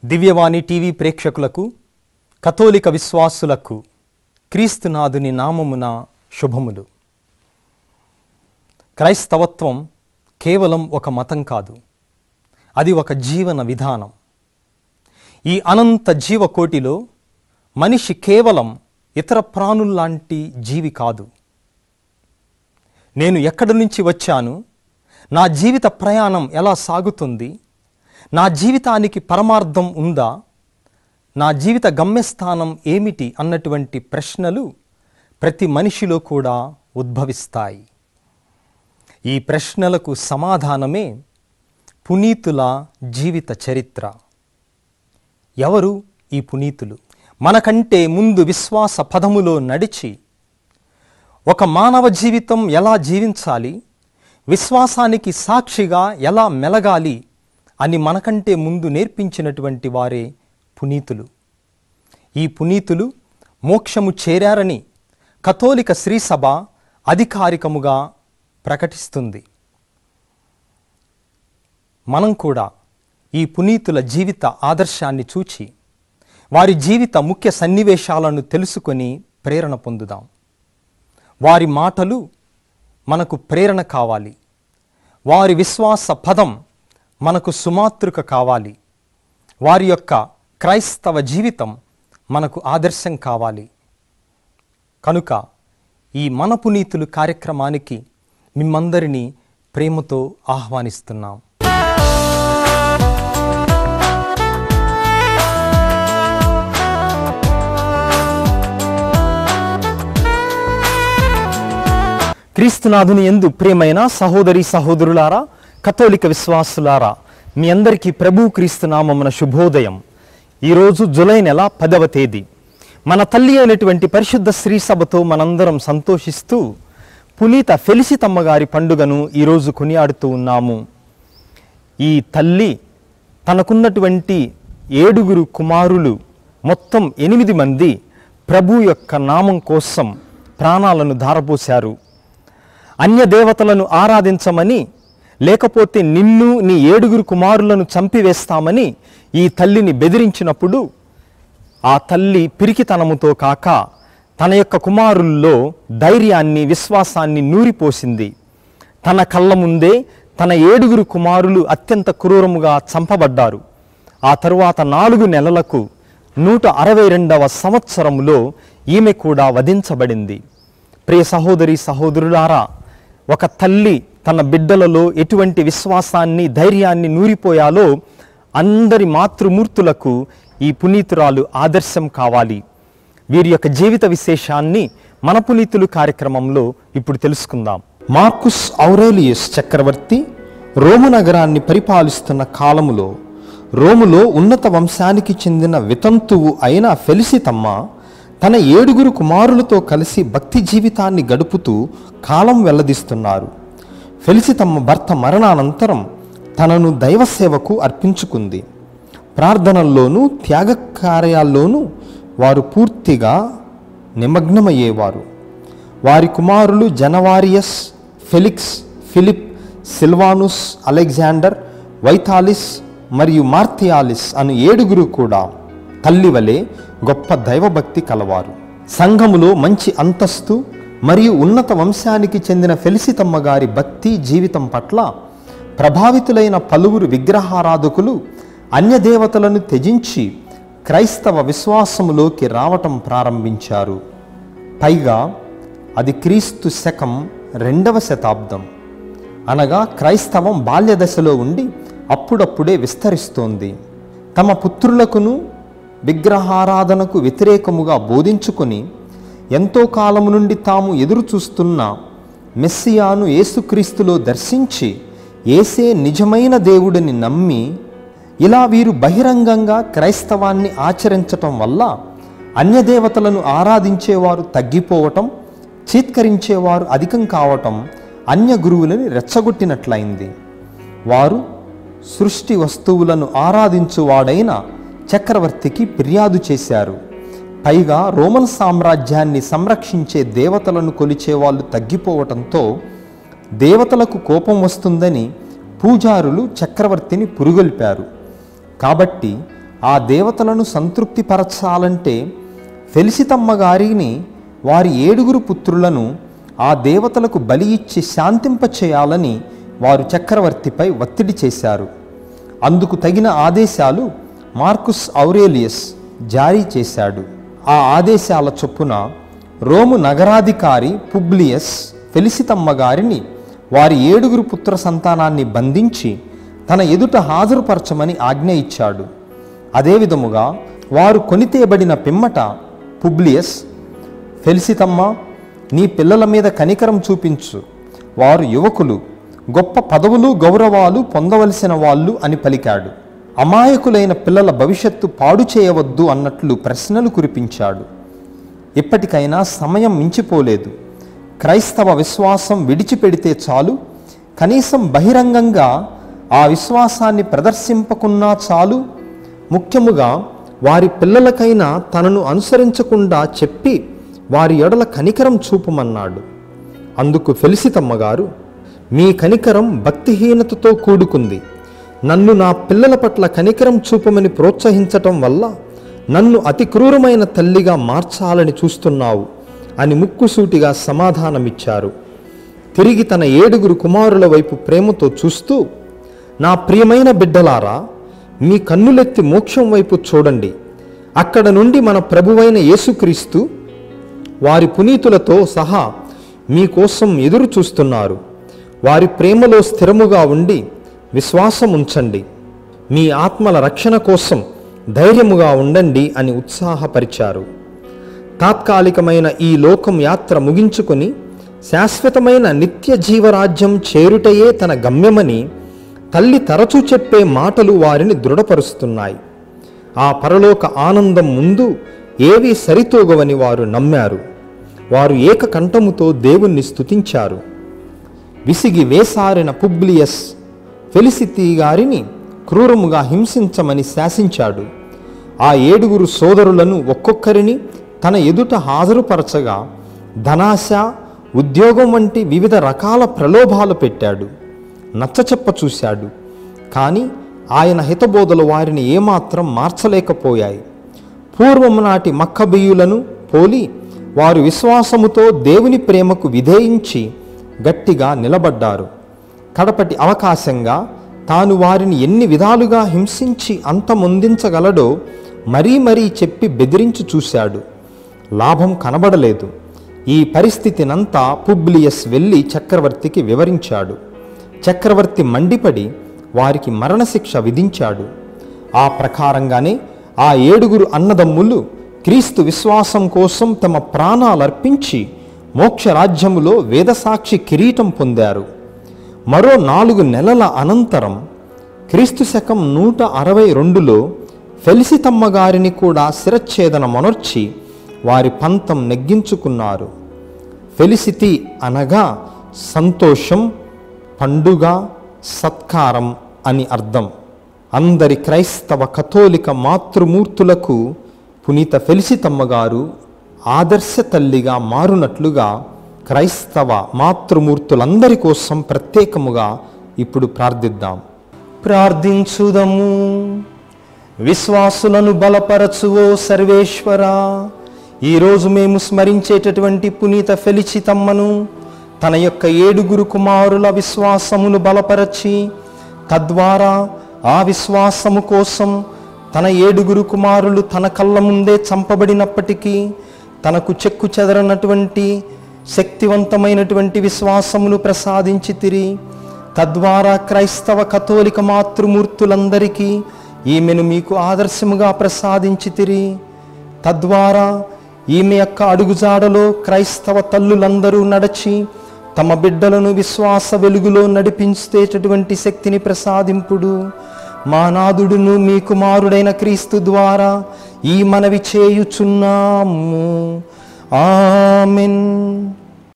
దివ్యవాణి TV ప్రేక్షకులకు కథోలిక విశ్వాసులకు క్రీస్తునాథుని నామమున శుభములు క్రైస్తవత్వం కేవలం ఒక మతం కాదు అది ఒక జీవన విధానం ఈ అనంత జీవకోటిలో మనిషి కేవలం ఇతర ప్రాణుల్లాంటి జీవి కాదు నేను ఎక్కడి నుంచి వచ్చాను నా జీవిత ప్రయాణం ఎలా సాగుతుంది నా జీవితానికి పరమార్థం ఉందా నా జీవిత గమ్యస్థానం ఏమిటి అన్నటువంటి ప్రశ్నలు ప్రతి మనిషిలో కూడా ఉద్భవిస్తాయి ఈ ప్రశ్నలకు సమాధానమే పునీతుల జీవిత చరిత్ర ఎవరు ఈ పునీతులు మనకంటే ముందు విశ్వాస పదములో నడిచి ఒక మానవ జీవితం ఎలా జీవించాలి విశ్వాసానికి సాక్షిగా ఎలా మెలగాలి అని మనకంటే ముందు నేర్పించినటువంటి వారే పునీతులు ఈ పునీతులు మోక్షము చేరారని కథోలిక శ్రీసభ అధికారికముగా ప్రకటిస్తుంది మనం కూడా ఈ పునీతుల జీవిత ఆదర్శాన్ని చూచి వారి జీవిత ముఖ్య సన్నివేశాలను తెలుసుకొని ప్రేరణ పొందుదాం వారి మాటలు మనకు ప్రేరణ కావాలి వారి విశ్వాస పదం మనకు సుమాతృక కావాలి వారి యొక్క క్రైస్తవ జీవితం మనకు ఆదర్శం కావాలి కనుక ఈ మన పునీతులు కార్యక్రమానికి మిమ్మందరినీ ప్రేమతో ఆహ్వానిస్తున్నాం క్రీస్తునాథుని ఎందు ప్రియమైన సహోదరి సహోదరులారా కథోలిక విశ్వాసులారా మీ అందరికీ ప్రభు క్రీస్తునామమున శుభోదయం ఈరోజు జులై నెల పదవ తేదీ మన తల్లి అయినటువంటి పరిశుద్ధ శ్రీ సభతో మనందరం సంతోషిస్తూ పునీత ఫెలిసితమ్మ గారి పండుగను ఈరోజు కొనియాడుతూ ఉన్నాము ఈ తల్లి తనకున్నటువంటి ఏడుగురు కుమారులు మొత్తం ఎనిమిది మంది ప్రభు యొక్క నామం కోసం ప్రాణాలను ధారపోశారు అన్య దేవతలను ఆరాధించమని లేకపోతే నిన్ను నీ ఏడుగురు కుమారులను చంపివేస్తామని ఈ తల్లిని బెదిరించినప్పుడు ఆ తల్లి పిరికితనముతో కాక తన యొక్క కుమారుల్లో ధైర్యాన్ని విశ్వాసాన్ని నూరిపోసింది తన కళ్ళ ముందే తన ఏడుగురు కుమారులు అత్యంత క్రూరముగా చంపబడ్డారు ఆ తరువాత నాలుగు నెలలకు నూట అరవై రెండవ సంవత్సరములో ఈమె కూడా వధించబడింది ప్రియ సహోదరి సహోదరులారా ఒక తల్లి తన బిడ్డలలో ఎటువంటి విశ్వాసాన్ని ధైర్యాన్ని నూరిపోయాలో అందరి మాతృమూర్తులకు ఈ పునీతురాలు ఆదర్శం కావాలి వీరి యొక్క జీవిత విశేషాన్ని మన పునీతులు కార్యక్రమంలో ఇప్పుడు తెలుసుకుందాం మార్కుస్ ఔరేలియస్ చక్రవర్తి రోము నగరాన్ని పరిపాలిస్తున్న కాలములో రోములో ఉన్నత వంశానికి చెందిన వితంతువు అయిన ఫెలిసితమ్మ తన ఏడుగురు కుమారులతో కలిసి భక్తి జీవితాన్ని గడుపుతూ కాలం వెల్లదిస్తున్నారు ఫెలిసితమ్మ భర్త మరణానంతరం తనను దైవ సేవకు అర్పించుకుంది ప్రార్థనల్లోనూ త్యాగ కార్యాల్లోనూ వారు పూర్తిగా నిమగ్నమయ్యేవారు వారి కుమారులు Januarius Felix Philip Silvanus Alexander Vitalis మరియు మార్తియాలిస్ అను ఏడుగురు కూడా తల్లి వలె గొప్ప దైవభక్తి కలవారు సంఘములో మంచి అంతస్తు మరియు ఉన్నత వంశానికి చెందిన ఫెలిసితమ్మ గారి భక్తి జీవితం పట్ల ప్రభావితులైన పలువురు విగ్రహారాధకులు అన్యదేవతలను త్యజించి క్రైస్తవ విశ్వాసములోకి రావటం ప్రారంభించారు పైగా అది క్రీస్తు శకం రెండవ శతాబ్దం అనగా క్రైస్తవం బాల్య దశలో ఉండి అప్పుడప్పుడే విస్తరిస్తోంది తమ పుత్రులకును విగ్రహారాధనకు వ్యతిరేకముగా బోధించుకొని ఎంతో కాలము నుండి తాము ఎదురు చూస్తున్న మెస్సియాను యేసుక్రీస్తులో దర్శించి ఏసే నిజమైన దేవుడిని నమ్మి ఇలా వీరు బహిరంగంగా క్రైస్తవాన్ని ఆచరించటం వల్ల అన్యదేవతలను ఆరాధించేవారు తగ్గిపోవటం చీత్కరించేవారు అధికం కావటం అన్య గురువులని రెచ్చగొట్టినట్లయింది వారు సృష్టి వస్తువులను ఆరాధించువాడైన చక్రవర్తికి ఫిర్యాదు చేశారు పైగా రోమన్ సామ్రాజ్యాన్ని సంరక్షించే దేవతలను కొలిచే వాళ్ళు తగ్గిపోవటంతో దేవతలకు కోపం వస్తుందని పూజారులు చక్రవర్తిని పురుగొల్పారు కాబట్టి ఆ దేవతలను సంతృప్తిపరచాలంటే ఫెలిసితమ్మ గారిని వారి ఏడుగురు పుత్రులను ఆ దేవతలకు బలి ఇచ్చి శాంతింపచేయాలని వారు చక్రవర్తిపై ఒత్తిడి చేశారు అందుకు తగిన ఆదేశాలు మార్కుస్ ఔరేలియస్ జారీ చేశాడు ఆ ఆదేశాల చొప్పున రోము నగరాధికారి పుబ్లియస్ ఫెలిసితమ్మ గారిని వారి ఏడుగురు పుత్ర సంతానాన్ని బంధించి తన ఎదుట హాజరుపరచమని ఆజ్ఞ ఇచ్చాడు అదేవిధముగా వారు కొనితేబడిన పిమ్మట పుబ్లియస్ ఫెలిసితమ్మ నీ పిల్లల మీద కనికరం చూపించు వారు యువకులు గొప్ప పదవులు గౌరవాలు పొందవలసిన వాళ్ళు అని పలికాడు అమాయకులైన పిల్లల భవిష్యత్తు పాడు చేయవద్దు అన్నట్లు ప్రశ్నలు కురిపించాడు ఇప్పటికైనా సమయం మించిపోలేదు క్రైస్తవ విశ్వాసం విడిచిపెడితే చాలు కనీసం బహిరంగంగా ఆ విశ్వాసాన్ని ప్రదర్శింపకున్నా చాలు ముఖ్యముగా వారి పిల్లలకైనా తనను అనుసరించకుండా చెప్పి వారి ఎడల కనికరం చూపమన్నాడు అందుకు ఫెలిసితమ్మ గారు మీ కనికరం భక్తిహీనతతో కూడుకుంది నన్ను నా పిల్లల పట్ల కనికరం చూపమని ప్రోత్సహించటం వల్ల నన్ను అతి క్రూరమైన తల్లిగా మార్చాలని చూస్తున్నావు అని ముక్కుసూటిగా సమాధానమిచ్చారు తిరిగి తన ఏడుగురు కుమారుల వైపు ప్రేమతో చూస్తూ నా ప్రియమైన బిడ్డలారా మీ కన్నులెత్తి మోక్షం వైపు చూడండి అక్కడ నుండి మన ప్రభువైన యేసుక్రీస్తు వారి పునీతులతో సహా మీకోసం ఎదురు చూస్తున్నారు వారి ప్రేమలో స్థిరముగా ఉండి విశ్వాసం ఉంచండి మీ ఆత్మల రక్షణ కోసం ధైర్యముగా ఉండండి అని ఉత్సాహపరిచారు తాత్కాలికమైన ఈ లోకం యాత్ర ముగించుకొని శాశ్వతమైన నిత్య జీవరాజ్యం చేరుటయే తన గమ్యమని తల్లి తరచూ చెప్పే మాటలు వారిని దృఢపరుస్తున్నాయి ఆ పరలోక ఆనందం ముందు ఏవీ సరితూగవని వారు నమ్మారు వారు ఏకకంఠముతో దేవుణ్ణి స్తుతించారు విసిగి వేసారిన పుబ్లియస్ ఫెలిసితి గారిని క్రూరముగా హింసించమని శాసించాడు ఆ ఏడుగురు సోదరులను ఒక్కొక్కరిని తన ఎదుట హాజరుపరచగా ధనాశ ఉద్యోగం వంటి వివిధ రకాల ప్రలోభాలు పెట్టాడు నచ్చచెప్ప చూశాడు కానీ ఆయన హితబోధలు వారిని ఏమాత్రం మార్చలేకపోయాయి పూర్వము నాటి మక్కబియ్యులను పోలి వారు విశ్వాసముతో దేవుని ప్రేమకు విధేయించి గట్టిగా నిలబడ్డారు కడపటి అవకాశంగా తాను వారిని ఎన్ని విధాలుగా హింసించి అంతమొందించగలడో మరీ మరీ చెప్పి బెదిరించి చూశాడు లాభం కనబడలేదు ఈ పరిస్థితినంతా పుబ్లియస్ వెళ్ళి చక్రవర్తికి వివరించాడు చక్రవర్తి మండిపడి వారికి మరణశిక్ష విధించాడు ఆ ప్రకారంగానే ఆ ఏడుగురు అన్నదమ్ములు క్రీస్తు విశ్వాసం కోసం తమ ప్రాణాలర్పించి మోక్షరాజ్యములో వేదసాక్షి కిరీటం పొందారు మరో నాలుగు నెలల అనంతరం క్రీస్తు శకం నూట అరవై రెండులో ఫెలిసితమ్మ గారిని కూడా శిరచ్ఛేదన మొనర్చి వారి పంతం నెగ్గించుకున్నారు ఫెలిసిటీ అనగా సంతోషం పండుగ సత్కారం అని అర్థం అందరి క్రైస్తవ కథోలిక మాతృమూర్తులకు పునీత ఫెలిసితమ్మ గారు ఆదర్శ తల్లిగా మారునట్లుగా క్రైస్తవ మాతృమూర్తులందరి కోసం ప్రత్యేకముగా ఇప్పుడు ప్రార్థిద్దాం ప్రార్థించుదము విశ్వాసులను బలపరచువో సర్వేశ్వరా ఈరోజు మేము స్మరించేటటువంటి పునీత ఫెలిచితమ్మను తన యొక్క ఏడుగురు కుమారుల విశ్వాసమును బలపరచి తద్వారా ఆ విశ్వాసము కోసం తన ఏడుగురు కుమారులు తన కళ్ళ ముందే చంపబడినప్పటికీ తనకు చెక్కు చెదరనటువంటి శక్తివంతమైనటువంటి విశ్వాసమును ప్రసాదించి తిరి తద్వారా క్రైస్తవ కథోలిక మాతృమూర్తులందరికీ ఈమెను మీకు ఆదర్శముగా ప్రసాదించి తిరి తద్వారా ఈమె యొక్క అడుగుజాడలో క్రైస్తవ తల్లులందరూ నడచి తమ బిడ్డలను విశ్వాస వెలుగులో నడిపించేటటువంటి శక్తిని ప్రసాదింపుడు మా నాదుడును మీ కుమారుడైన క్రీస్తు ద్వారా ఈ మనవి చేయుచున్నాము ఆమెన్